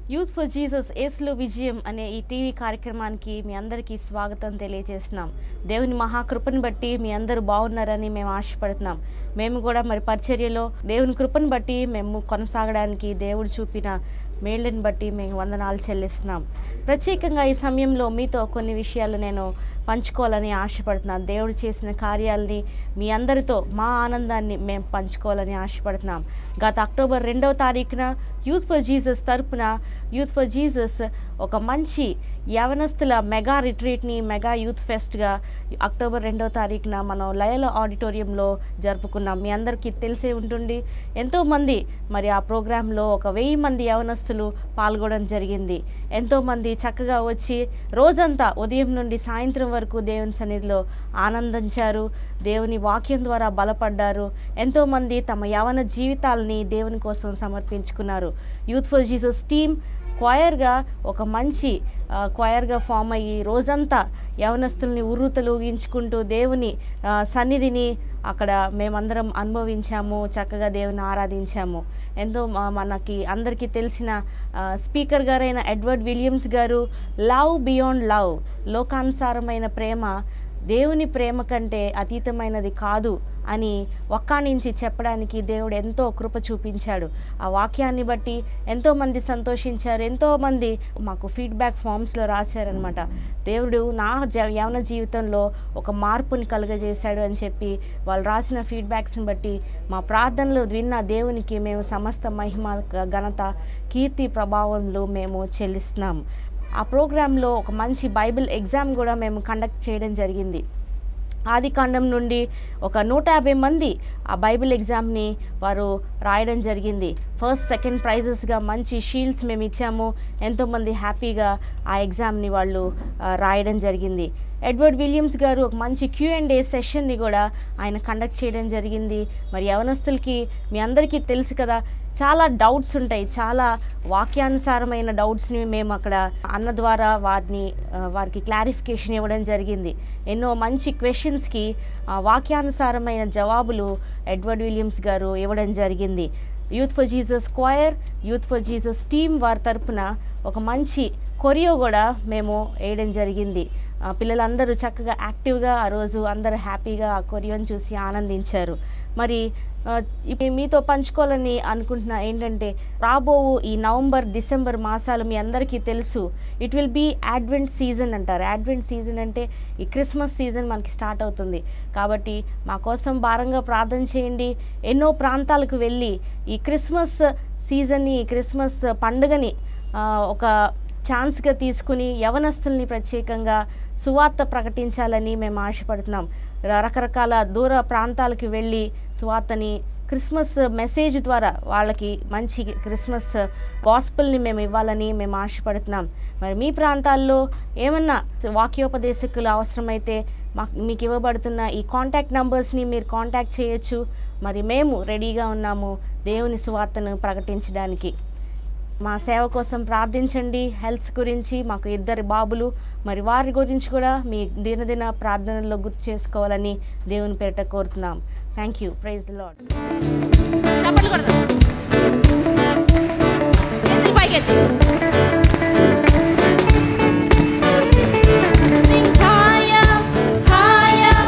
Youth for Jesus ఏసులో విజయం అనే ఈ టీవీ కార్యక్రమానికి మీ అందరికీ స్వాగతం తెలియజేస్తున్నాం దేవుని మహాకృపను బట్టి మీ అందరూ బాగున్నారని మేము ఆశపడుతున్నాం మేము కూడా మరి పరిచర్యలో దేవుని కృపను బట్టి మేము కొనసాగడానికి దేవుడు చూపిన మేళ్ళని బట్టి మేము వందనాలు చెల్లిస్తున్నాం ప్రత్యేకంగా ఈ సమయంలో మీతో కొన్ని విషయాలు నేను పంచుకోవాలని ఆశపడుతున్నాను దేవుడు చేసిన కార్యాలని మీ అందరితో మా ఆనందాన్ని మేము పంచుకోవాలని ఆశపడుతున్నాం గత అక్టోబర్ రెండవ తారీఖున యూత్ ఫర్ జీసస్ తరపున యూత్ ఫర్ జీసస్ ఒక మంచి యవనస్తుల మెగా రిట్రీట్ని మెగా యూత్ ఫెస్ట్గా అక్టోబర్ రెండవ తారీఖున మనం లయల ఆడిటోరియంలో జరుపుకున్నాం మీ అందరికీ తెలిసే ఉంటుంది ఎంతోమంది మరి ఆ ప్రోగ్రాంలో ఒక వెయ్యి మంది యవనస్తులు పాల్గొనడం జరిగింది ఎంతోమంది చక్కగా వచ్చి రోజంతా ఉదయం నుండి సాయంత్రం వరకు దేవుని సన్నిధిలో ఆనందించారు దేవుని వాక్యం ద్వారా బలపడ్డారు ఎంతోమంది తమ యవన జీవితాలని దేవుని కోసం సమర్పించుకున్నారు యూత్ ఫర్ జీసస్ టీమ్ క్వయర్గా ఒక మంచి ఆ, క్వయర్గా ఫామ్ అయ్యి రోజంతా యవనస్తుల్ని ఉర్రూతలు ఊగించుకుంటూ దేవుని ఆ, సన్నిధిని అక్కడ మేమందరం అనుభవించాము చక్కగా దేవుని ఆరాధించాము ఎంతో మా- మనకి అందరికీ తెలిసిన ఆ, స్పీకర్ గారైన ఎడ్వర్డ్ విలియమ్స్ గారు లవ్ బియాండ్ లవ్ లోకానుసారమైన ప్రేమ దేవుని ప్రేమ కంటే అతీతమైనది కాదు అని ఒక్కానించి చెప్పడానికి దేవుడు ఎంతో కృప చూపించాడు ఆ వాక్యాన్ని బట్టి ఎంతోమంది సంతోషించారు ఎంతోమంది మాకు ఫీడ్బ్యాక్ ఫామ్స్లో రాశారనమాట దేవుడు నా జ యవన జీవితంలో ఒక మార్పుని కలుగజేశాడు అని చెప్పి వాళ్ళు రాసిన ఫీడ్బ్యాక్స్ని బట్టి మా ప్రార్థనలు విన్న దేవునికి మేము సమస్త మహిమ ఘనత కీర్తి ప్రభావంలో మేము చెల్లిస్తున్నాము ఆ ప్రోగ్రాంలో ఒక మంచి బైబిల్ ఎగ్జామ్ కూడా మేము కండక్ట్ చేయడం జరిగింది ఆది కాండం నుండి ఒక నూట యాభై మంది ఆ బైబిల్ ఎగ్జామ్ని వారు రాయడం జరిగింది ఫస్ట్ సెకండ్ ప్రైజెస్గా మంచి షీల్డ్స్ మేము ఇచ్చాము ఎంతోమంది హ్యాపీగా ఆ ఎగ్జామ్ని వాళ్ళు ఆ, రాయడం జరిగింది ఎడ్వర్డ్ విలియమ్స్ గారు ఒక మంచి క్యూ అండ్ ఏ సెషన్ని కూడా ఆయన కండక్ట్ చేయడం జరిగింది మరి యవనస్తులకి మీ అందరికీ తెలుసు కదా చాలా డౌట్స్ ఉంటాయి చాలా వాక్యానుసారమైన డౌట్స్ని మేము అక్కడ అన్న ద్వారా వారిని ఆ, వారికి క్లారిఫికేషన్ ఇవ్వడం జరిగింది ఎన్నో మంచి క్వశ్చన్స్కి వాక్యానుసారమైన జవాబులు ఎడ్వర్డ్ విలియమ్స్ గారు ఇవ్వడం జరిగింది youth for Jesus choir youth for Jesus team వారి తరపున ఒక మంచి కొరియో కూడా మేము వేయడం జరిగింది ఆ, పిల్లలందరూ చక్కగా యాక్టివ్గా ఆ రోజు అందరూ హ్యాపీగా ఆ కొరియోని చూసి ఆనందించారు మరి ఆ, ఇప్పుడు మీతో పంచుకోవాలని అనుకుంటున్నా ఏంటంటే రాబో ఈ నవంబర్ డిసెంబర్ మాసాలు మీ అందరికీ తెలుసు it will be advent season అంటారు అడ్వెంట్ సీజన్ అంటే ఈ క్రిస్మస్ సీజన్ మనకి స్టార్ట్ అవుతుంది కాబట్టి మా కోసం భారంగా ప్రార్థన చేయండి ఎన్నో ప్రాంతాలకు వెళ్ళి ఈ క్రిస్మస్ సీజన్ని ఈ క్రిస్మస్ పండుగని ఆ, ఒక ఛాన్స్గా తీసుకుని యవనస్తుల్ని ప్రత్యేకంగా సువార్త ప్రకటించాలని మేము ఆశపడుతున్నాం ర- రకరకాల దూర ప్రాంతాలకు వెళ్ళి సువార్తని క్రిస్మస్ మెసేజ్ ద్వారా వాళ్ళకి మంచి క్రిస్మస్ గాస్పుల్ని మేము ఇవ్వాలని మేము ఆశపడుతున్నాం మరి మీ ప్రాంతాల్లో ఏమన్నా వాక్యోపదేశకులు అవసరమైతే మాకు మీకు ఇవ్వబడుతున్న ఈ కాంటాక్ట్ నంబర్స్ని మీరు కాంటాక్ట్ చేయొచ్చు మరి మేము రెడీగా ఉన్నాము దేవుని సువార్తను ప్రకటించడానికి మా సేవ కోసం ప్రార్థించండి హెల్త్ గురించి మాకు ఇద్దరు బాబులు మరి వారి గురించి కూడా మీ దినదిన ప్రార్థనలో గుర్తు చేసుకోవాలని దేవుని పేరిట కోరుతున్నాం thank you praise the Lord చప్పట్లు కొడదాం చేతులు పైకెత్తి Sing higher, higher,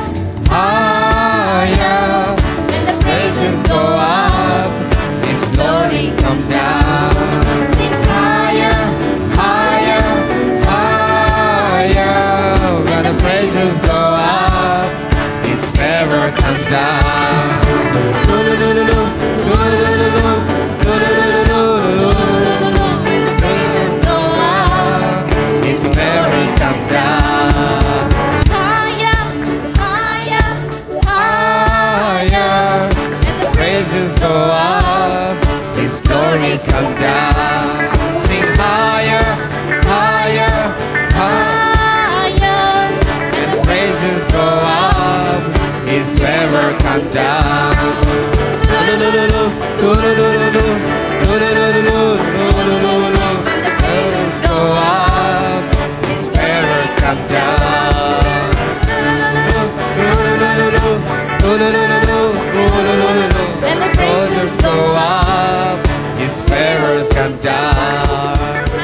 Higher, when the praises go up, His glory comes down. Sing higher, Higher, higher, when the praises go up, His favor comes down. Do-do-do-do-do, do-do-do-do-do, do-do-do-do-do, praises go up. His favor comes down. Higher, higher, Higher, when the praises go up, His glory comes down. Sing higher, higher, higher. higher, And the praises go up, His favor comes down. Do-do-do-do-do, do-do-do-do-do, do-do-do-do-do, do-do-do-do-do. Praises go up, His favor comes down. Do-do-do-do-do, do-do-do-do-do, do-do-do-do-do. when the Praises praises go up, His favor comes down.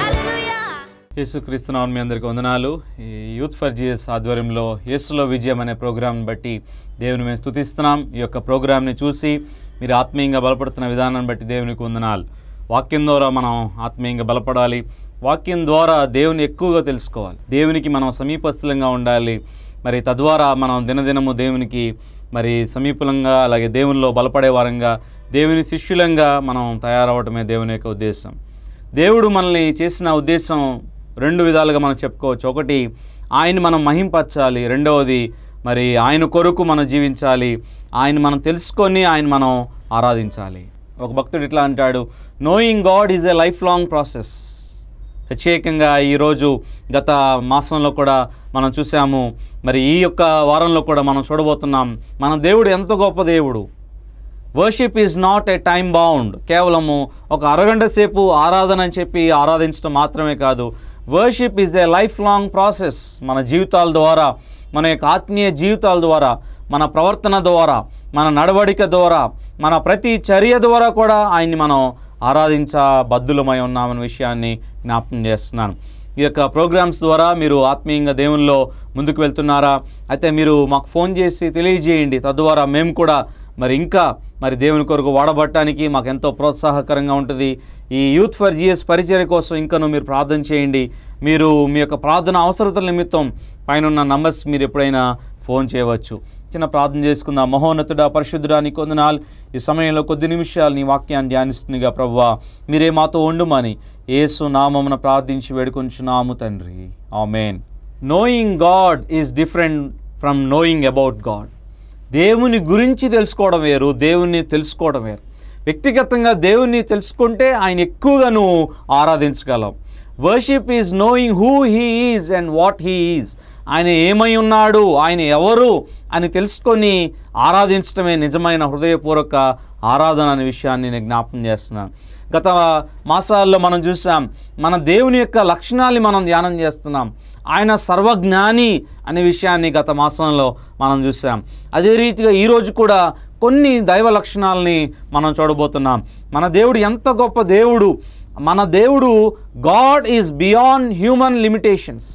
యేసుక్రీస్తునామం మీ అందరికీ వందనాలు ఈ youth for GS ఆధ్వర్యంలో యేసులో విజయం అనే ప్రోగ్రాంని బట్టి దేవుని మేము స్తుతిస్తున్నాం ఈ యొక్క ప్రోగ్రాంని చూసి మీరు ఆత్మీయంగా బలపడుతున్న విధానాన్ని బట్టి దేవునికి వందనాలు వాక్యం ద్వారా మనం ఆత్మీయంగా బలపడాలి వాక్యం ద్వారా దేవుని ఎక్కువగా తెలుసుకోవాలి దేవునికి మనం సమీపస్థులంగా ఉండాలి మరి తద్వారా మనం దినదినము దేవునికి మరి సమీపంగా అలాగే దేవునిలో బలపడే వారంగా దేవుని శిష్యులంగా మనం తయారవటమే దేవుని యొక్క ఉద్దేశం దేవుడు మనల్ని చేసిన ఉద్దేశం రెండు విధాలుగా మనం చెప్పుకోవచ్చు ఒకటి ఆయన మనం మహింపరచాలి రెండవది మరి ఆయన కొరకు మనం జీవించాలి ఆయన మనం తెలుసుకొని ఆయన మనం ఆరాధించాలి ఒక భక్తుడు ఇట్లా అంటాడు knowing God is a life long process ప్రత్యేకంగా ఈరోజు గత మాసంలో కూడా మనం చూసాము మరి ఈ యొక్క వారంలో కూడా మనం చూడబోతున్నాం మన దేవుడు ఎంత గొప్ప దేవుడు worship is not a time bound కేవలము ఒక అరగంట సేపు ఆరాధన అని చెప్పి ఆరాధించడం మాత్రమే కాదు worship is a life long process మన జీవితాల ద్వారా మన యొక్క ఆత్మీయ జీవితాల ద్వారా మన ప్రవర్తన ద్వారా మన నడవడిక ద్వారా మన ప్రతి చర్య ద్వారా కూడా ఆయన్ని మనం ఆరాధించబద్దులమై ఉన్నామన్న విషయాన్ని జ్ఞాపకం చేస్తున్నాను ఈ యొక్క ప్రోగ్రామ్స్ ద్వారా మీరు ఆత్మీయంగా దేవునిలో ముందుకు వెళ్తున్నారా అయితే మీరు మాకు ఫోన్ చేసి తెలియజేయండి తద్వారా మేము కూడా మరి ఇంకా మరి దేవుని కొరకు వాడబట్టడానికి మాకు ఎంతో ప్రోత్సాహకరంగా ఉంటుంది ఈ యూత్ ఫర్ జిఎస్ పరిచర్య కోసం ఇంకను మీరు ప్రార్థన చేయండి మీరు మీ యొక్క ప్రార్థన అవసరతల నిమిత్తం పైన ఉన్న నంబర్స్ మీరు ఎప్పుడైనా ఫోన్ చేయవచ్చు చిన్న ప్రార్థన చేసుకుందాం మహోన్నతుడా పరిశుద్ధుడా నీ కొందనాలు ఈ సమయంలో కొద్ది నిమిషాలు నీ వాక్యాన్ని ధ్యానిస్తుందిగా ప్రభువా మీరే మాతో ఉండుమని యేసు నామమున ప్రార్థించి వేడుకొంచున్నాము తండ్రి amen knowing God is different from knowing about God దేవుని గురించి తెలుసుకోవడం వేరు దేవుణ్ణి తెలుసుకోవడం వేరు వ్యక్తిగతంగా దేవుణ్ణి తెలుసుకుంటే ఆయన ఎక్కువగా నువ్వు ఆరాధించగలవు worship is knowing who he is and what he is ఆయన ఏమై ఉన్నాడు ఆయన ఎవరు అని తెలుసుకొని ఆరాధించడమే నిజమైన హృదయపూర్వక ఆరాధన అనే విషయాన్ని నేను జ్ఞాపకం చేస్తున్నాను గత మాసాల్లో మనం చూసాం మన దేవుని యొక్క లక్షణాన్ని మనం ధ్యానం చేస్తున్నాం ఆయన సర్వజ్ఞాని అనే విషయాన్ని గత మాసంలో మనం చూసాం అదే రీతిగా ఈరోజు కూడా కొన్ని దైవ లక్షణాలని మనం చూడబోతున్నాం మన దేవుడు ఎంత గొప్ప దేవుడు మన దేవుడు God is beyond human limitations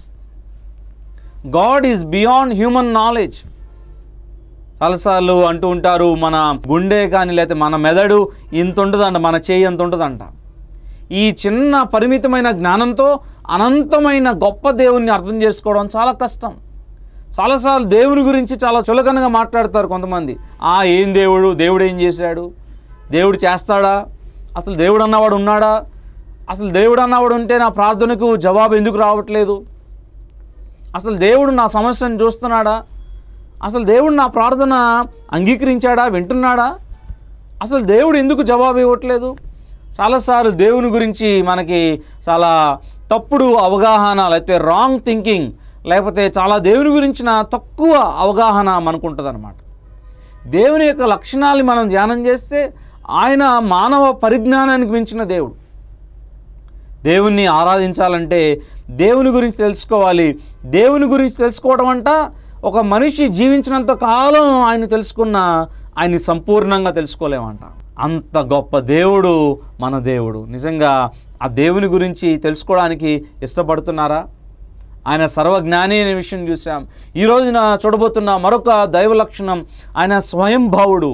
God is beyond human knowledge చాలాసార్లు అంటూ ఉంటారు మన గుండె కానీ లేకపోతే మన మెదడు ఇంత ఉంటుందంట మన చేయి ఎంత ఉంటుందంట ఈ చిన్న పరిమితమైన జ్ఞానంతో అనంతమైన గొప్ప దేవుణ్ణి అర్థం చేసుకోవడం చాలా కష్టం చాలాసార్లు దేవుని గురించి చాలా చులకనగా మాట్లాడతారు కొంతమంది ఆ ఏం దేవుడు దేవుడు ఏం చేశాడు దేవుడు చేస్తాడా అసలు దేవుడు అన్నవాడు ఉన్నాడా అసలు దేవుడు అన్నవాడు ఉంటే నా ప్రార్థనకు జవాబు ఎందుకు రావట్లేదు అసలు దేవుడు నా సమస్యను చూస్తున్నాడా అసలు దేవుడు నా ప్రార్థన అంగీకరించాడా వింటున్నాడా అసలు దేవుడు ఎందుకు జవాబు ఇవ్వట్లేదు చాలాసార్లు దేవుని గురించి మనకి చాలా తప్పుడు అవగాహన లేకపోతే రాంగ్ థింకింగ్ లేకపోతే చాలా దేవుని గురించిన తక్కువ అవగాహన మనకు ఉంటుందన్నమాట దేవుని యొక్క లక్షణాలు మనం ధ్యానం చేస్తే ఆయన మానవ పరిజ్ఞానానికి మించిన దేవుడు దేవుణ్ణి ఆరాధించాలంటే దేవుని గురించి తెలుసుకోవాలి దేవుని గురించి తెలుసుకోవడం అంట ఒక మనిషి జీవించినంత కాలం ఆయన తెలుసుకున్న ఆయన్ని సంపూర్ణంగా తెలుసుకోలేమంట అంత గొప్ప దేవుడు మన దేవుడు నిజంగా ఆ దేవుని గురించి తెలుసుకోవడానికి ఇష్టపడుతున్నారా ఆయన సర్వజ్ఞాని అనే విషయం చూసాం ఈ రోజున చూడబోతున్న మరొక దైవ లక్షణం ఆయన స్వయంభావుడు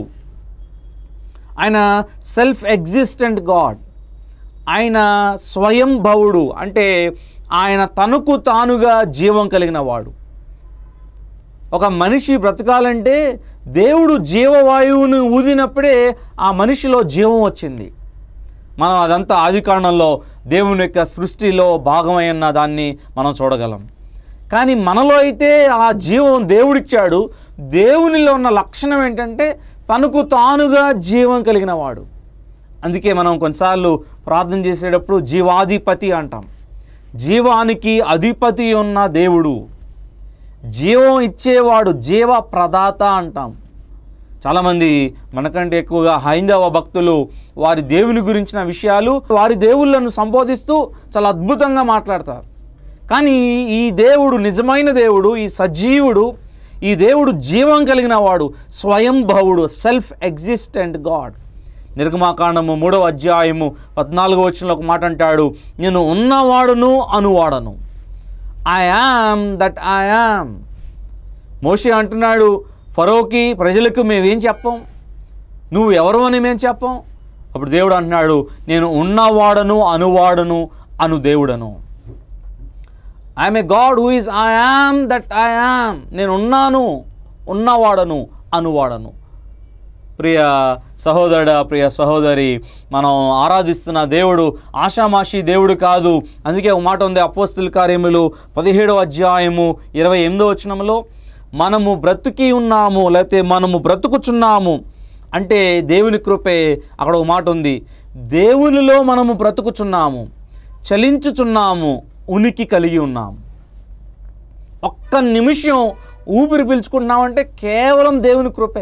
ఆయన సెల్ఫ్ ఎగ్జిస్టెంట్ గాడ్ ఆయన స్వయంభవుడు అంటే ఆయన తనకు తానుగా జీవం కలిగిన వాడు ఒక మనిషి బ్రతకాలంటే దేవుడు జీవవాయువును ఊదినప్పుడే ఆ మనిషిలో జీవం వచ్చింది మనం అదంతా ఆది కారణంలో దేవుని యొక్క సృష్టిలో భాగమైన దాన్ని మనం చూడగలం కానీ మనలో అయితే ఆ జీవం దేవుడిచ్చాడు దేవునిలో ఉన్న లక్షణం ఏంటంటే తనకు తానుగా జీవం కలిగిన వాడు అందుకే మనం కొన్నిసార్లు ప్రార్థన చేసేటప్పుడు జీవాధిపతి అంటాం జీవానికి అధిపతి ఉన్న దేవుడు జీవం ఇచ్చేవాడు జీవ ప్రదాత అంటాం చాలామంది మనకంటే ఎక్కువగా హైందవ భక్తులు వారి దేవుని గురించిన విషయాలు వారి దేవుళ్ళను సంబోధిస్తూ చాలా అద్భుతంగా మాట్లాడతారు కానీ ఈ దేవుడు నిజమైన దేవుడు ఈ సజీవుడు ఈ దేవుడు జీవం కలిగిన వాడు స్వయంభవుడు సెల్ఫ్ ఎగ్జిస్టెంట్ గాడ్ నిర్గమాకాండము మూడవ అధ్యాయము పద్నాలుగో వచనంలో ఒక మాట అంటాడు నేను ఉన్నవాడును అనువాడను I am that I am మోషే అంటున్నాడు ఫరోకి ప్రజలకు మేమేం చెప్పం నువ్వు ఎవరు అని మేము చెప్పం అప్పుడు దేవుడు అంటున్నాడు నేను ఉన్నవాడను అనువాడను అను దేవుడను I am a God who is I am that I am నేను ఉన్నాను ఉన్నవాడను అనువాడను ప్రియ సహోదరుడ ప్రియ సహోదరి మనం ఆరాధిస్తున్న దేవుడు ఆషామాషి దేవుడు కాదు అందుకే ఒక మాట ఉంది అపోస్తుల కార్యములు పదిహేడవ అధ్యాయము ఇరవై ఎనిమిదో వచనంలో మనము బ్రతుకి ఉన్నాము లేకపోతే మనము బ్రతుకుచున్నాము అంటే దేవుని కృపే అక్కడ ఒక మాట ఉంది దేవునిలో మనము బ్రతుకుచున్నాము చలించుచున్నాము ఉనికి కలిగి ఉన్నాము ఒక్క నిమిషం ఊపిరి పీల్చుకుంటున్నామంటే కేవలం దేవుని కృపే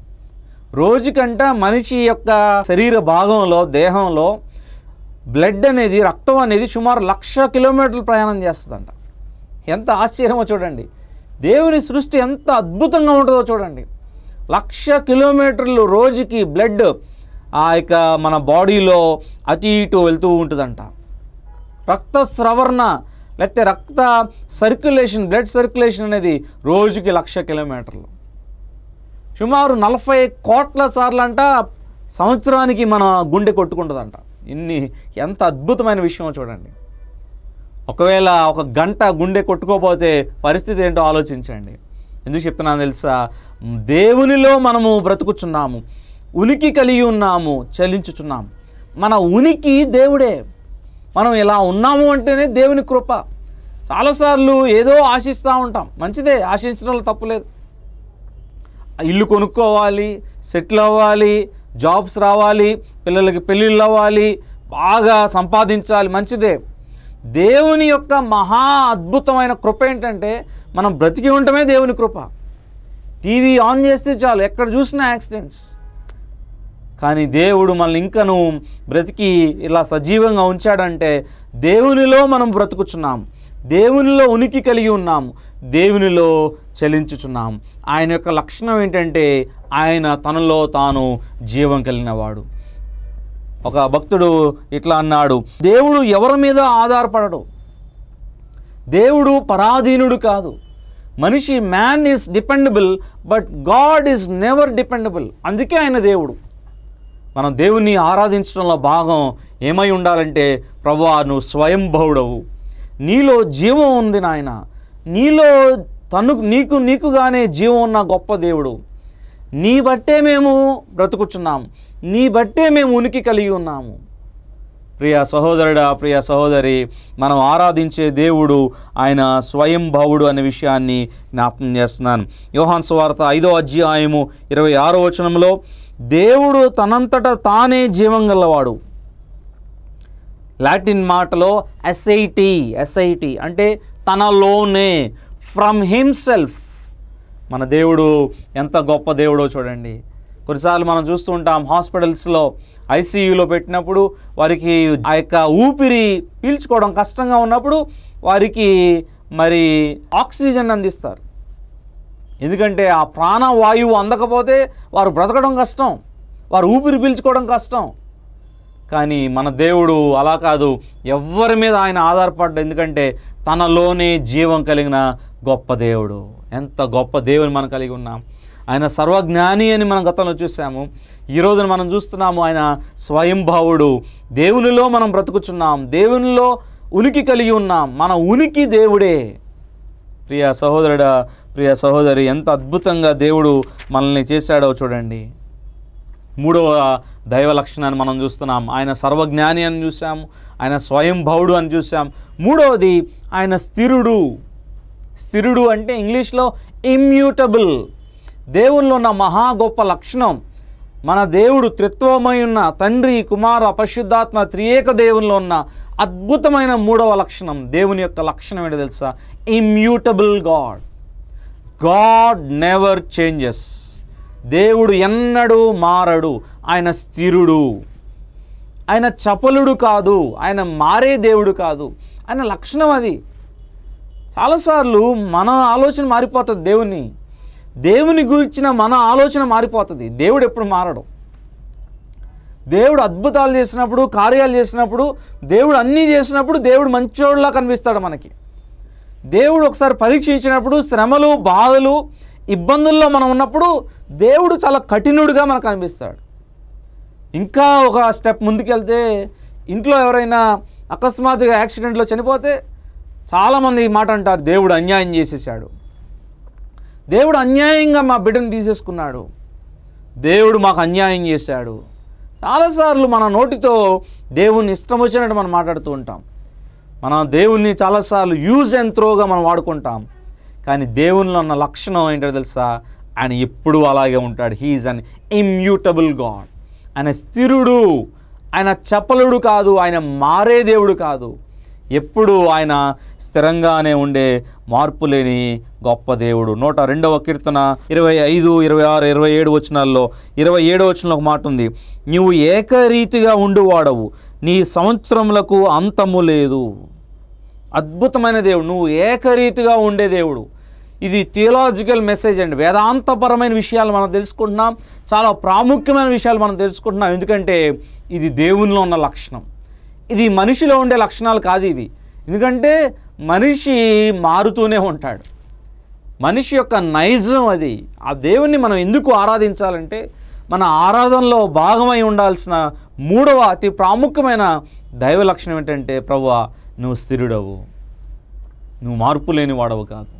రోజుకంట మనిషి యొక్క శరీర భాగంలో దేహంలో బ్లడ్ అనేది రక్తం అనేది సుమారు లక్ష కిలోమీటర్లు ప్రయాణం చేస్తుందంట ఎంత ఆశ్చర్యమో చూడండి దేవుని సృష్టి ఎంత అద్భుతంగా ఉంటుందో చూడండి లక్ష కిలోమీటర్లు రోజుకి బ్లడ్ ఆ యొక్క మన బాడీలో అటు ఇటు వెళ్తూ ఉంటుందంట రక్త స్రవరణ లేకపోతే రక్త సర్క్యులేషన్ బ్లడ్ సర్క్యులేషన్ అనేది రోజుకి లక్ష కిలోమీటర్లు సుమారు నలభై కోట్ల సార్లు అంట సంవత్సరానికి మన గుండె కొట్టుకుంటుందంట ఇన్ని ఎంత అద్భుతమైన విషయం చూడండి ఒకవేళ ఒక గంట గుండె కొట్టుకోపోతే పరిస్థితి ఏంటో ఆలోచించండి ఎందుకు చెప్తున్నాను తెలుసా దేవునిలో మనము బ్రతుకుచున్నాము ఉనికి కలిగి ఉన్నాము చలించుచున్నాము మన ఉనికి దేవుడే మనం ఇలా ఉన్నాము అంటేనే దేవుని కృప చాలాసార్లు ఏదో ఆశిస్తూ ఉంటాం మంచిదే ఆశించడంలో తప్పులేదు ఇల్లు కొనుక్కోవాలి సెటిల్ అవ్వాలి జాబ్స్ రావాలి పిల్లలకి పెళ్ళిళ్ళు అవ్వాలి బాగా సంపాదించాలి మంచిదే దేవుని యొక్క మహా అద్భుతమైన కృప ఏంటంటే మనం బ్రతికి ఉండటమే దేవుని కృప టీవీ ఆన్ చేస్తే చాలు ఎక్కడ చూసినా యాక్సిడెంట్స్ కానీ దేవుడు మనల్ని ఇంకను బ్రతికి ఇలా సజీవంగా ఉంచాడంటే దేవునిలో మనం బ్రతుకుచున్నాం దేవునిలో ఉనికి కలిగి ఉన్నాము దేవునిలో చలించుచున్నాం ఆయన యొక్క లక్షణం ఏంటంటే ఆయన తనలో తాను జీవం కలిగినవాడు ఒక భక్తుడు ఇట్లా అన్నాడు దేవుడు ఎవరి మీద ఆధారపడడు దేవుడు పరాధీనుడు కాదు మనిషి man is dependable but God is never dependable అందుకే ఆయన దేవుడు మనం దేవుణ్ణి ఆరాధించడంలో భాగం ఏమై ఉండాలంటే ప్రభా నువ్వు స్వయంభవుడవు నీలో జీవం ఉంది నాయన నీలో తను నీకు నీకుగానే జీవం ఉన్న గొప్ప దేవుడు నీ బట్టే మేము బ్రతుకుచున్నాము నీ బట్టే మేము ఉనికి కలిగి ఉన్నాము ప్రియ సహోదరుడా ప్రియ సహోదరి మనం ఆరాధించే దేవుడు ఆయన స్వయంభవుడు అనే విషయాన్ని జ్ఞాపకం చేస్తున్నాను యోహాన్ స్వార్త ఐదో అధ్యాయము ఇరవై ఆరో వచనంలో దేవుడు తనంతట తానే జీవం గలవాడు లాటిన్ మాటలో ఎస్ఐటి ఎస్ఐటి అంటే తనలోనే ఫ్రమ్ హిమ్సెల్ఫ్ మన దేవుడు ఎంత గొప్ప దేవుడో చూడండి కొన్నిసార్లు మనం చూస్తూ ఉంటాం హాస్పిటల్స్లో ఐసీయూలో పెట్టినప్పుడు వారికి ఆ యొక్క ఊపిరి పీల్చుకోవడం కష్టంగా ఉన్నప్పుడు వారికి మరి ఆక్సిజన్ అందిస్తారు ఎందుకంటే ఆ ప్రాణవాయువు అందకపోతే వారు బ్రతకడం కష్టం వారు ఊపిరి పీల్చుకోవడం కష్టం కానీ మన దేవుడు అలా కాదు ఎవరి మీద ఆయన ఆధారపడ్డ ఎందుకంటే తనలోనే జీవం కలిగిన గొప్ప దేవుడు ఎంత గొప్ప దేవుని మనం కలిగి ఉన్నాం ఆయన సర్వజ్ఞాని అని మనం గతంలో చూసాము ఈ రోజున మనం చూస్తున్నాము ఆయన స్వయంభావుడు దేవునిలో మనం బ్రతుకుచున్నాం దేవునిలో ఉనికి కలిగి ఉన్నాం మన ఉనికి దేవుడే ప్రియ సహోదరుడా ప్రియ సహోదరి ఎంత అద్భుతంగా దేవుడు మనల్ని చేశాడో చూడండి మూడవ దైవ లక్షణాన్ని మనం చూస్తున్నాం ఆయన సర్వజ్ఞాని అని చూసాము ఆయన స్వయంభవుడు అని చూసాం మూడవది ఆయన స్థిరుడు స్థిరుడు అంటే ఇంగ్లీష్లో ఇమ్యూటబుల్ దేవుల్లో ఉన్న మహా గొప్ప లక్షణం మన దేవుడు త్రిత్వమై ఉన్న తండ్రి కుమార పరిశుద్ధాత్మ త్రియేక దేవునిలో ఉన్న అద్భుతమైన మూడవ లక్షణం దేవుని యొక్క లక్షణం ఏంటో తెలుసా immutable God God never changes దేవుడు ఎన్నడూ మారడు ఆయన స్థిరుడు ఆయన చపలుడు కాదు ఆయన మారే దేవుడు కాదు ఆయన లక్షణం అది చాలాసార్లు మన ఆలోచన మారిపోతుంది దేవుని దేవుని గురించిన మన ఆలోచన మారిపోతుంది దేవుడు ఎప్పుడు మారడు దేవుడు అద్భుతాలు చేసినప్పుడు కార్యాలు చేసినప్పుడు దేవుడు అన్నీ చేసినప్పుడు దేవుడు మంచోళ్ళలా కనిపిస్తాడు మనకి దేవుడు ఒకసారి పరీక్షించినప్పుడు శ్రమలు బాధలు ఇబ్బందుల్లో మనం ఉన్నప్పుడు దేవుడు చాలా కఠినుడిగా మనకు కనిపిస్తాడు ఇంకా ఒక స్టెప్ ముందుకెళ్తే ఇంట్లో ఎవరైనా అకస్మాత్తుగా యాక్సిడెంట్లో చనిపోతే చాలామంది ఈ మాట అంటారు దేవుడు అన్యాయం చేసేసాడు దేవుడు అన్యాయంగా మా బిడ్డను తీసేసుకున్నాడు దేవుడు మాకు అన్యాయం చేశాడు చాలాసార్లు మన నోటితో దేవుణ్ణి ఇష్టం వచ్చినట్టు మనం మాట్లాడుతూ ఉంటాం మనం దేవుణ్ణి చాలాసార్లు యూజ్ అండ్ త్రోగా మనం వాడుకుంటాం కానీ దేవునిలో ఉన్న లక్షణం ఏంటో తెలుసా ఆయన ఎప్పుడూ అలాగే ఉంటాడు హీఈస్ అన్ ఇమ్యూటబుల్ గాడ్ ఆయన స్థిరుడు ఆయన చపలుడు కాదు ఆయన మారే దేవుడు కాదు ఎప్పుడు ఆయన స్థిరంగానే ఉండే మార్పు లేని గొప్ప దేవుడు నూట రెండవ కీర్తన ఇరవై ఐదు ఇరవై ఆరు ఇరవై ఏడు వచనాల్లో ఇరవై ఏడో వచనంలో ఒక మాట ఉంది నీవు ఏకరీతిగా ఉండువాడవు నీ సంవత్సరములకు అంతము లేదు అద్భుతమైన దేవుడు నువ్వు ఏకరీతిగా ఉండే దేవుడు ఇది థియలాజికల్ మెసేజ్ అండి వేదాంతపరమైన విషయాలు మనం తెలుసుకుంటున్నాం చాలా ప్రాముఖ్యమైన విషయాలు మనం తెలుసుకుంటున్నాం ఎందుకంటే ఇది దేవునిలో ఉన్న లక్షణం ఇది మనిషిలో ఉండే లక్షణాలు కాదు ఇవి ఎందుకంటే మనిషి మారుతూనే ఉంటాడు మనిషి యొక్క నైజం అది ఆ దేవుణ్ణి మనం ఎందుకు ఆరాధించాలంటే మన ఆరాధనలో భాగమై ఉండాల్సిన మూడవ అతి ప్రాముఖ్యమైన దైవ లక్షణం ఏంటంటే ప్రభువా నువ్వు స్థిరుడవు నువ్వు మార్పు లేని వాడవు కాదు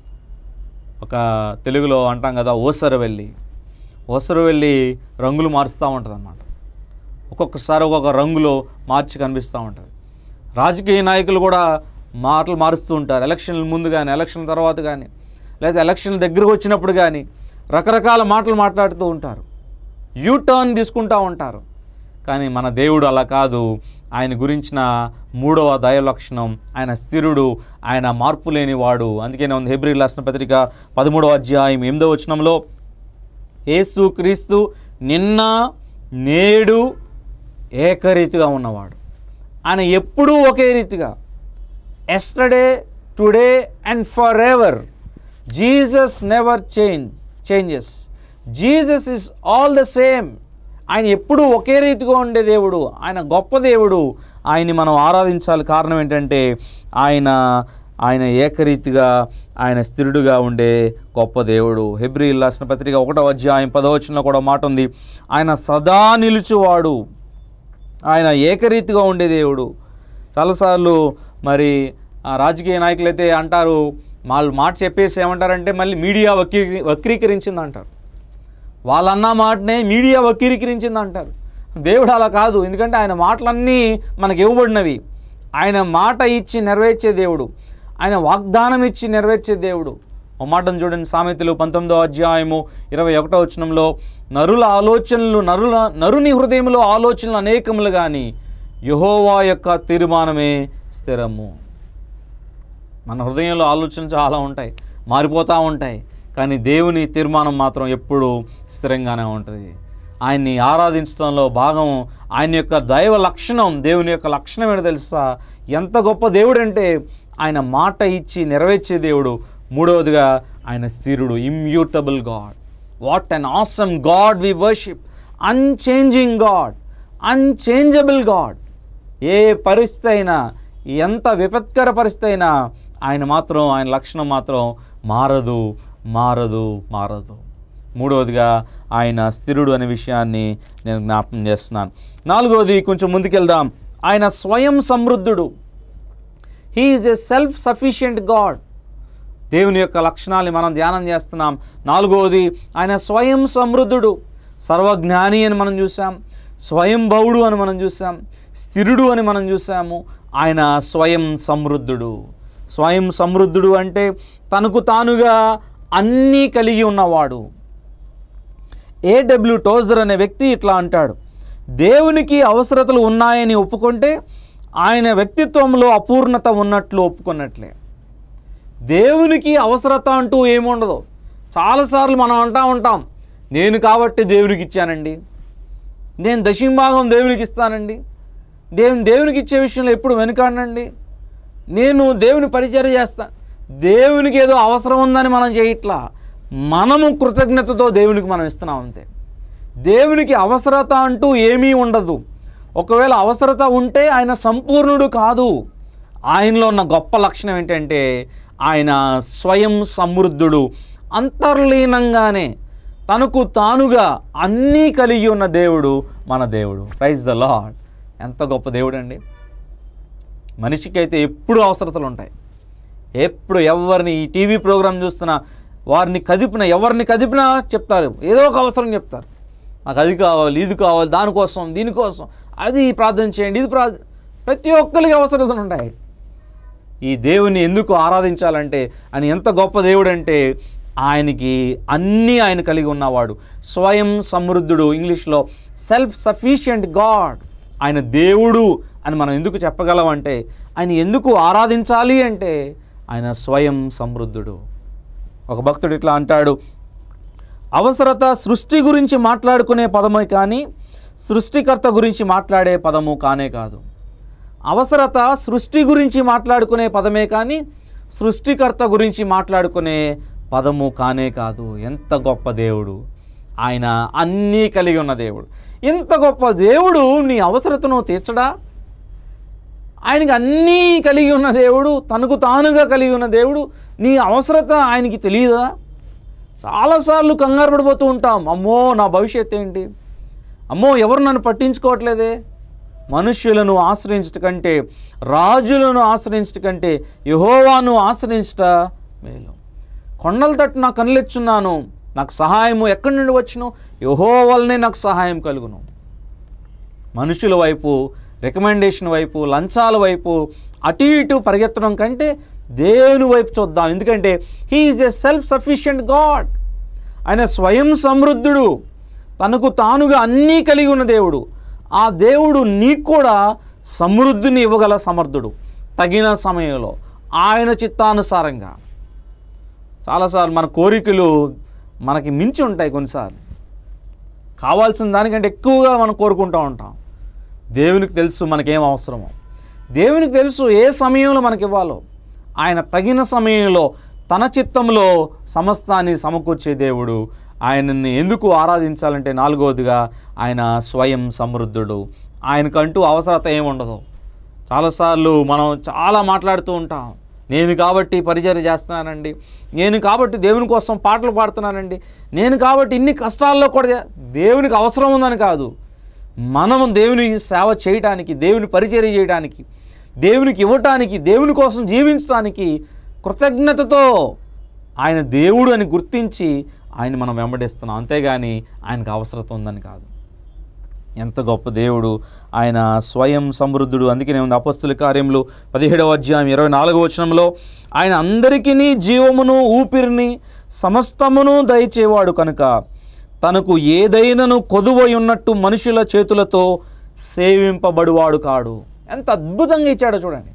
ఒక తెలుగులో అంటాం కదా ఓసరవెల్లి ఓసరవెల్లి రంగులు మారుస్తూ ఉంటుంది అన్నమాట ఒక్కొక్కసారి ఒక్కొక్క రంగులో మార్చి కనిపిస్తూ ఉంటుంది రాజకీయ నాయకులు కూడా మాటలు మారుస్తూ ఉంటారు ఎలక్షన్ల ముందు కానీ ఎలక్షన్ తర్వాత కానీ లేదా ఎలక్షన్ దగ్గరకు వచ్చినప్పుడు కానీ రకరకాల మాటలు మాట్లాడుతూ ఉంటారు యూ టర్న్ తీసుకుంటూ ఉంటారు కానీ మన దేవుడు అలా కాదు ఆయన గురించిన మూడవ దయ లక్షణం ఆయన స్థిరుడు ఆయన మార్పు లేనివాడు అందుకనే ఉంది హెబ్రి రాసిన పత్రిక పదమూడవ అధ్యాయం ఎనిమిదవ వచనంలో యేసు క్రీస్తు నిన్న నేడు ఏకరీతిగా ఉన్నవాడు ఆయన ఎప్పుడూ ఒకే రీతిగా yesterday today and for ever Jesus never change changes Jesus is all the same ఆయన ఎప్పుడూ ఒకే రీతిగా ఉండే దేవుడు ఆయన గొప్ప దేవుడు ఆయన్ని మనం ఆరాధించాలి కారణం ఏంటంటే ఆయన ఆయన ఏకరీతిగా ఆయన స్థిరుడుగా ఉండే గొప్ప దేవుడు హెబ్రి రాసిన పత్రిక ఒకటో అధ్యాయం పదవచనంలో కూడా మాట ఉంది ఆయన సదా నిలుచువాడు ఆయన ఏకరీతిగా ఉండే దేవుడు చాలాసార్లు మరి ఆ రాజకీయ నాయకులు అయితే అంటారు వాళ్ళు మాట చెప్పేసి ఏమంటారంటే మళ్ళీ మీడియా వక్రీ వక్రీకరించింది అంటారు వాళ్ళన్న మాటనే మీడియా వక్రీకరించింది అంటారు దేవుడు అలా కాదు ఎందుకంటే ఆయన మాటలన్నీ మనకు ఇవ్వబడినవి ఆయన మాట ఇచ్చి నెరవేర్చే దేవుడు ఆయన వాగ్దానం ఇచ్చి నెరవేర్చే దేవుడు ఒక మాటను చూడండి సామెతలు పంతొమ్మిదో అధ్యాయము ఇరవై ఒకటో వచనంలో నరుల ఆలోచనలు నరుల నరుని హృదయంలో ఆలోచనలు అనేకములు కానీ యహోవా యొక్క తీర్మానమే స్థిరము మన హృదయంలో ఆలోచనలు చాలా ఉంటాయి మారిపోతూ ఉంటాయి కానీ దేవుని తీర్మానం మాత్రం ఎప్పుడూ స్థిరంగానే ఉంటుంది ఆయన్ని ఆరాధించడంలో భాగం ఆయన యొక్క దైవ లక్షణం దేవుని యొక్క లక్షణం ఏంటో తెలుసా ఎంత గొప్ప దేవుడు అంటే ఆయన మాట ఇచ్చి నెరవేర్చే దేవుడు మూడవదిగా ఆయన స్థిరుడు immutable God what an awesome God we worship unchanging God unchangeable God ఏ పరిస్థితి అయినా ఎంత విపత్కర పరిస్థితి అయినా ఆయన మాత్రం ఆయన లక్షణం మాత్రం మారదు మారదు మారదు మూడవదిగా ఆయన స్థిరుడు అనే విషయాన్ని నేను జ్ఞాపకం చేస్తున్నాను నాలుగవది కొంచెం ముందుకెళ్దాం ఆయన స్వయం సమృద్ధుడు he is a self sufficient God దేవుని యొక్క లక్షణాన్ని మనం ధ్యానం చేస్తున్నాం నాలుగవది ఆయన స్వయం సమృద్ధుడు సర్వజ్ఞాని అని మనం చూసాం స్వయం బౌడు అని మనం చూసాం స్థిరుడు అని మనం చూసాము ఆయన స్వయం సమృద్ధుడు స్వయం సమృద్ధుడు అంటే తనకు తానుగా అన్నీ కలిగి ఉన్నవాడు ఏడబ్ల్యూ టోజర్ అనే వ్యక్తి ఇట్లా అంటాడు దేవునికి అవసరతలు ఉన్నాయని ఒప్పుకుంటే ఆయన వ్యక్తిత్వంలో అపూర్ణత ఉన్నట్లు ఒప్పుకున్నట్లే దేవునికి అవసరత అంటూ ఏముండదు చాలాసార్లు మనం అంటా ఉంటాం నేను కాబట్టి దేవునికి ఇచ్చానండి నేను దశింభాగం దేవునికి ఇస్తానండి దేవుని దేవునికి ఇచ్చే విషయంలో ఎప్పుడు వెనుకాడనండి నేను దేవుని పరిచర్య చేస్తా దేవునికి ఏదో అవసరం ఉందని మనం చేయట్లా మనము కృతజ్ఞతతో దేవునికి మనం ఇస్తున్నాం అంతే దేవునికి అవసరత అంటూ ఏమీ ఉండదు ఒకవేళ అవసరత ఉంటే ఆయన సంపూర్ణుడు కాదు ఆయనలో ఉన్న గొప్ప లక్షణం ఏంటంటే ఆయన స్వయం సమృద్ధుడు అంతర్లీనంగానే తనకు తానుగా అన్నీ కలిగి ఉన్న దేవుడు మన దేవుడు ప్రైజ్ ద లాడ్ ఎంత గొప్ప దేవుడు అండి మనిషికైతే ఎప్పుడు అవసరతలు ఉంటాయి ఎప్పుడు ఎవరిని ఈ టీవీ ప్రోగ్రాం చూస్తున్నా వారిని కదిపిన ఎవరిని కదిపినా చెప్తారు ఏదో ఒక అవసరం చెప్తారు నాకు అది కావాలి ఇది కావాలి దానికోసం దీనికోసం అది ప్రార్థన చేయండి ఇది ప్రార్థన ప్రతి ఒక్కరికి అవసరతలు ఉంటాయి ఈ దేవుని ఎందుకు ఆరాధించాలంటే ఆయన ఎంత గొప్ప దేవుడు అంటే ఆయనకి అన్నీ ఆయన కలిగి ఉన్నవాడు స్వయం సమృద్ధుడు ఇంగ్లీష్లో సెల్ఫ్ సఫిషియంట్ గాడ్ ఆయన దేవుడు అని మనం ఎందుకు చెప్పగలం అంటే ఆయన ఎందుకు ఆరాధించాలి అంటే ఆయన స్వయం సమృద్ధుడు ఒక భక్తుడు ఇట్లా అంటాడు అవసరత సృష్టి గురించి మాట్లాడుకునే పదమే కానీ సృష్టికర్త గురించి మాట్లాడే పదము కానే కాదు అవసరత సృష్టి గురించి మాట్లాడుకునే పదమే కానీ సృష్టికర్త గురించి మాట్లాడుకునే పదము కానే కాదు ఎంత గొప్ప దేవుడు ఆయన అన్నీ కలిగి ఉన్న దేవుడు ఇంత గొప్ప దేవుడు నీ అవసరతను తీర్చడా ఆయనకి అన్నీ కలిగి ఉన్న దేవుడు తనకు తానుగా కలిగి ఉన్న దేవుడు నీ అవసరత ఆయనకి తెలియదా చాలాసార్లు కంగారు పడిపోతూ ఉంటాం అమ్మో నా భవిష్యత్ ఏంటి అమ్మో ఎవరు నన్ను పట్టించుకోవట్లేదే మనుష్యులను ఆశ్రయించట కంటే రాజులను ఆశ్రయించట కంటే యహోవాను ఆశ్రయించట మేలు కొండల తట్టు నా కనులెచ్చున్నాను నాకు సహాయము ఎక్కడి నుండి వచ్చును యహో వల్లనే నాకు సహాయం కలుగును మనుషుల వైపు రికమెండేషన్ వైపు లంచాల వైపు అటు ఇటు పరిగెత్తడం కంటే దేవుని వైపు చూద్దాం ఎందుకంటే he is a self sufficient God ఆయన స్వయం సమృద్ధుడు తనకు తానుగా అన్నీ కలిగి ఉన్న దేవుడు ఆ దేవుడు నీకు కూడా సమృద్ధిని ఇవ్వగల సమర్థుడు తగిన సమయంలో ఆయన చిత్తానుసారంగా చాలాసార్లు మన కోరికలు మనకి మించి ఉంటాయి కొన్నిసార్లు కావాల్సిన దానికంటే ఎక్కువగా మనం కోరుకుంటూ ఉంటాం దేవునికి తెలుసు మనకేం అవసరమో దేవునికి తెలుసు ఏ సమయంలో మనకి ఇవ్వాలో ఆయన తగిన సమయంలో తన చిత్తంలో సమస్తాన్ని సమకూర్చే దేవుడు ఆయనని ఎందుకు ఆరాధించాలంటే నాలుగవదిగా ఆయన స్వయం సమృద్ధుడు ఆయనకంటూ అవసరత ఏమి ఉండదు చాలాసార్లు మనం చాలా మాట్లాడుతూ ఉంటాం నేను కాబట్టి పరిచర్య చేస్తున్నానండి నేను కాబట్టి దేవుని కోసం పాటలు పాడుతున్నానండి నేను కాబట్టి ఇన్ని కష్టాల్లో కూడా చే- దేవునికి అవసరం ఉందని కాదు మనం దేవుని సేవ చేయటానికి దేవుని పరిచర్య చేయడానికి దేవునికి ఇవ్వటానికి దేవుని కోసం జీవించడానికి కృతజ్ఞతతో ఆయన దేవుడు అని గుర్తించి ఆయన మనం వెంబడిస్తున్నాం అంతేగాని ఆయనకు అవసరత ఉందని కాదు ఎంత గొప్ప దేవుడు ఆయన స్వయం సమృద్ధుడు అందుకనే ఉంది అపస్తుల కార్యములు పదిహేడవ అధ్యాయం ఇరవై నాలుగవ వచనంలో ఆయన అందరికీ జీవమును ఊపిరిని సమస్తమును దయచేవాడు కనుక తనకు ఏదైనాను కొదువై ఉన్నట్టు మనుషుల చేతులతో సేవింపబడువాడు కాడు ఎంత అద్భుతంగా ఇచ్చాడో చూడండి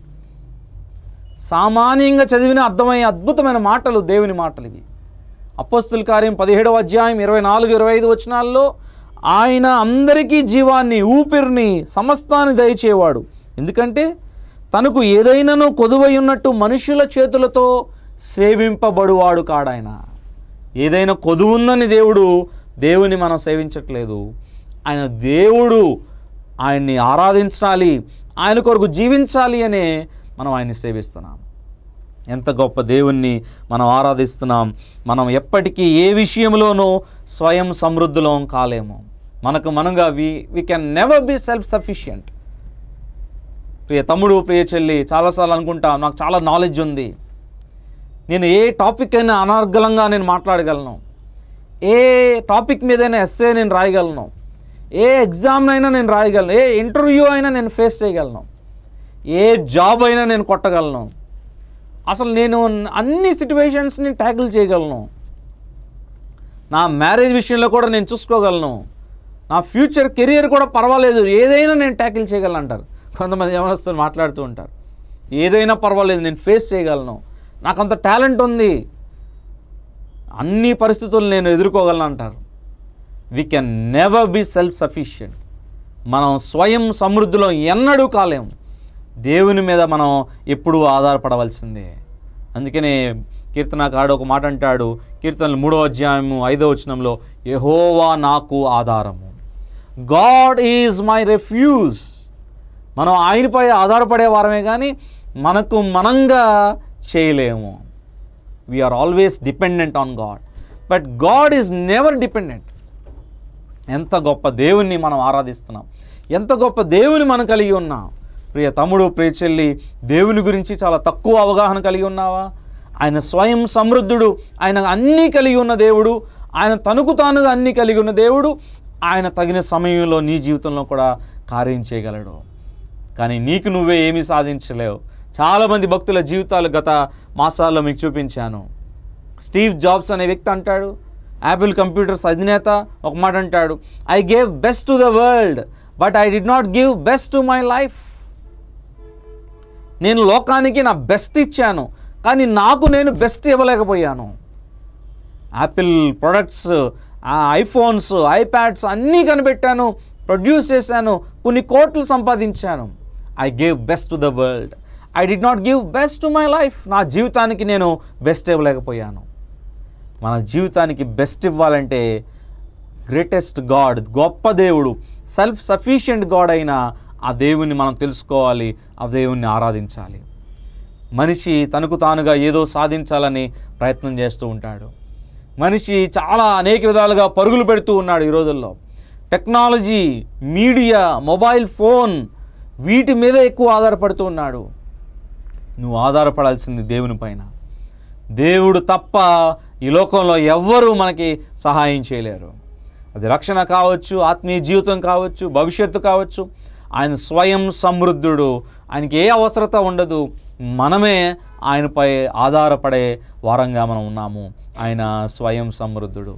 సామాన్యంగా చదివిన అర్థమయ్యే అద్భుతమైన మాటలు దేవుని మాటలు ఇవి అపోస్తుల కార్యం పదిహేడవ అధ్యాయం ఇరవై నాలుగు ఇరవై ఐదు వచనాల్లో ఆయన అందరికీ జీవాన్ని ఊపిరిని సమస్తాన్ని దయచేవాడు ఎందుకంటే తనకు ఏదైనాను కొదువై ఉన్నట్టు మనుషుల చేతులతో సేవింపబడువాడు కాడాయన ఏదైనా కొదువుందని దేవుడు దేవుని మనం సేవించట్లేదు ఆయన దేవుడు ఆయన్ని ఆరాధించాలి ఆయన కొరకు జీవించాలి అనే మనం ఆయన్ని సేవిస్తున్నాం ఎంత గొప్ప దేవుణ్ణి మనం ఆరాధిస్తున్నాం మనం ఎప్పటికీ ఏ విషయంలోనూ స్వయం సమృద్ధిలో కాలేము మనకు మనంగా we we can never be self sufficient ప్రియ తమ్ముడు ప్రియ చెల్లి చాలాసార్లు అనుకుంటాం నాకు చాలా నాలెడ్జ్ ఉంది నేను ఏ టాపిక్ అయినా అనర్గళంగా నేను మాట్లాడగలను ఏ టాపిక్ మీదైనా ఎస్ఏ నేను రాయగలను ఏ ఎగ్జామ్ అయినా నేను రాయగలను ఏ ఇంటర్వ్యూ అయినా నేను ఫేస్ చేయగలను ఏ జాబ్ అయినా నేను కొట్టగలను అసలు నేను అన్ని సిచ్యువేషన్స్ని ట్యాకిల్ చేయగలను నా మ్యారేజ్ విషయంలో కూడా నేను చూసుకోగలను నా ఫ్యూచర్ కెరియర్ కూడా పర్వాలేదు ఏదైనా నేను ట్యాకిల్ చేయగలను అంటారు కొంతమంది యవనస్తులు మాట్లాడుతూ ఉంటారు ఏదైనా పర్వాలేదు నేను ఫేస్ చేయగలను నాకు అంత టాలెంట్ ఉంది అన్ని పరిస్థితులు నేను ఎదుర్కోగలను అంటారు we can never be self sufficient మనం స్వయం సమృద్ధిలో ఎన్నడూ కాలేము దేవుని మీద మనం ఎప్పుడూ ఆధారపడవలసిందే అందుకనే కీర్తనకాడు ఒక మాట అంటాడు కీర్తనలు మూడో అధ్యాయము ఐదో వచనంలో యెహోవా నాకు ఆధారము గాడ్ ఈజ్ మై రెఫ్యూజ్ మనం ఆయనపై ఆధారపడే వారమే కానీ మనకు మనంగా చేయలేము we are always dependent on God but God is never dependent ఎంత గొప్ప దేవుణ్ణి మనం ఆరాధిస్తున్నాం ఎంత గొప్ప దేవుని మనం కలిగి ఉన్నాం ప్రియ తమ్ముడు ప్రియ చెల్లి దేవుని గురించి చాలా తక్కువ అవగాహన కలిగి ఉన్నావా ఆయన స్వయం సమృద్ధుడు ఆయన అన్నీ కలిగి ఉన్న దేవుడు ఆయన తనకు తానుగా అన్నీ కలిగి ఉన్న దేవుడు ఆయన తగిన సమయంలో నీ జీవితంలో కూడా కార్యం చేయగలడు కానీ నీకు నువ్వే ఏమీ సాధించలేవు చాలామంది భక్తుల జీవితాలు గత మాసాల్లో మీకు చూపించాను స్టీవ్ జాబ్స్ అనే వ్యక్తి అంటాడు యాపిల్ కంప్యూటర్స్ అధినేత ఒక మాట అంటాడు I gave best to the world but I did not give best to my life నేను లోకానికి నా బెస్ట్ ఇచ్చాను కానీ నాకు నేను బెస్ట్ ఇవ్వలేకపోయాను యాపిల్ ప్రొడక్ట్స్ ఐఫోన్స్ ఐప్యాడ్స్ అన్నీ కనిపెట్టాను ప్రొడ్యూస్ చేశాను కొన్ని కోట్లు సంపాదించాను I gave best to the world I did not give best to my life నా జీవితానికి నేను బెస్ట్ ఇవ్వలేకపోయాను మన జీవితానికి బెస్ట్ ఇవ్వాలంటే గ్రేటెస్ట్ గాడ్ గొప్ప దేవుడు సెల్ఫ్ సఫిషియెంట్ గాడ్ అయిన ఆ దేవుని మనం తెలుసుకోవాలి ఆ దేవుణ్ణి ఆరాధించాలి మనిషి తనకు తానుగా ఏదో సాధించాలని ప్రయత్నం చేస్తూ ఉంటాడు మనిషి చాలా అనేక విధాలుగా పరుగులు పెడుతూ ఉన్నాడు ఈ రోజుల్లో టెక్నాలజీ మీడియా మొబైల్ ఫోన్ వీటి మీద ఎక్కువ ఆధారపడుతూ ఉన్నాడు నువ్వు ఆధారపడాల్సింది దేవుని పైన దేవుడు తప్ప ఈ లోకంలో ఎవ్వరూ మనకి సహాయం చేయలేరు అది రక్షణ కావచ్చు ఆత్మీయ జీవితం కావచ్చు భవిష్యత్తు కావచ్చు ఆయన స్వయం సమృద్ధుడు ఆయనకి ఏ అవసరత ఉండదు మనమే ఆయనపై ఆధారపడే వారంగా మనం ఉన్నాము ఆయన స్వయం సమృద్ధుడు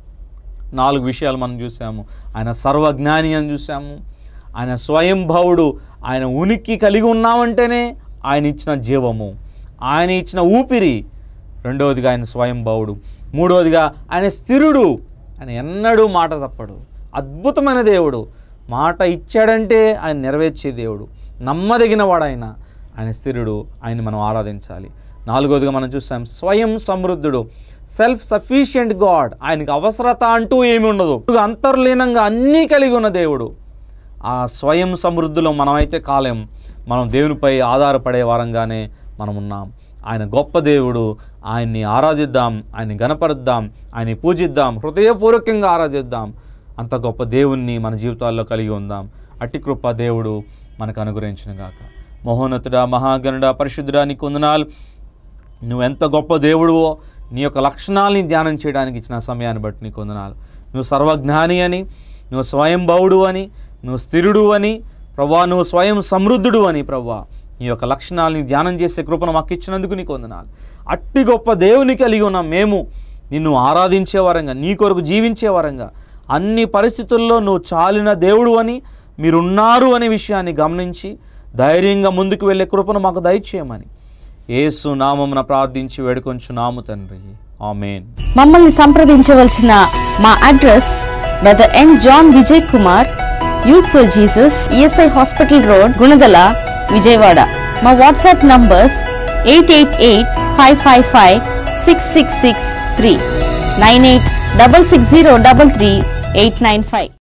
నాలుగు విషయాలు మనం చూసాము ఆయన సర్వజ్ఞాని అని చూసాము ఆయన స్వయంభవుడు ఆయన ఉనికి కలిగి ఉన్నామంటేనే ఆయన ఇచ్చిన జీవము ఆయన ఇచ్చిన ఊపిరి రెండవదిగా ఆయన స్వయంభవుడు మూడవదిగా ఆయన స్థిరుడు ఆయన ఎన్నడూ మాట తప్పడు అద్భుతమైన దేవుడు మాట ఇచ్చాడంటే ఆయన నెరవేర్చే దేవుడు నమ్మదగిన వాడు ఆయన ఆయన స్థిరుడు ఆయన మనం ఆరాధించాలి నాలుగవదిగా మనం చూసాం స్వయం సమృద్ధుడు సెల్ఫ్ సఫిషియెంట్ గాడ్ ఆయనకి అవసరత అంటూ ఏమి ఉండదు అంతర్లీనంగా అన్నీ కలిగి ఉన్న దేవుడు ఆ స్వయం సమృద్ధిలో మనమైతే కాలేం మనం దేవునిపై ఆధారపడే వారంగానే మనం ఉన్నాం ఆయన గొప్ప దేవుడు ఆయన్ని ఆరాధిద్దాం ఆయన్ని గణపరుద్దాం ఆయన్ని పూజిద్దాం హృదయపూర్వకంగా ఆరాధిద్దాం అంత గొప్ప దేవుణ్ణి మన జీవితాల్లో కలిగి ఉందాం అట్టి కృప దేవుడు మనకు అనుగ్రహించిన గాక మహోన్నతుడా మహాగణుడా పరిశుద్ధుడా నీకు వందనాలు నువ్వు ఎంత గొప్ప దేవుడువో నీ యొక్క లక్షణాలని ధ్యానం చేయడానికి ఇచ్చిన సమయాన్ని బట్టి నీకు వందనాలు నువ్వు సర్వజ్ఞాని అని నువ్వు స్వయంభవుడు అని నువ్వు స్థిరుడు అని ప్రభా నువ్వు స్వయం సమృద్ధుడు అని ప్రభా నీ యొక్క లక్షణాలని ధ్యానం చేసే కృపను మాకు ఇచ్చినందుకు నీకు వందనాలు అట్టి గొప్ప దేవుని కలిగి ఉన్న మేము నిన్ను ఆరాధించే వరంగా నీ కొరకు జీవించే వరంగా అన్ని పరిస్థితుల్లో నువ్వు చాలిన దేవుడు అని మీరున్నారు అనే విషయాన్ని గమనించి ధైర్యంగా ముందుకు వెళ్ళే కృపను మాకు దయచేయమని యేసు నామమున ప్రార్థించి వేడుకొంచున్నాము తండ్రి ఆమెన్ మమ్మల్ని సంప్రదించవలసిన మా address brother N John Vijay Kumar youth for Jesus ESI hospital road Gunadala Vijayawada మా WhatsApp numbers eight eight eight five five five six six six three nine eight double six zero double three eight nine five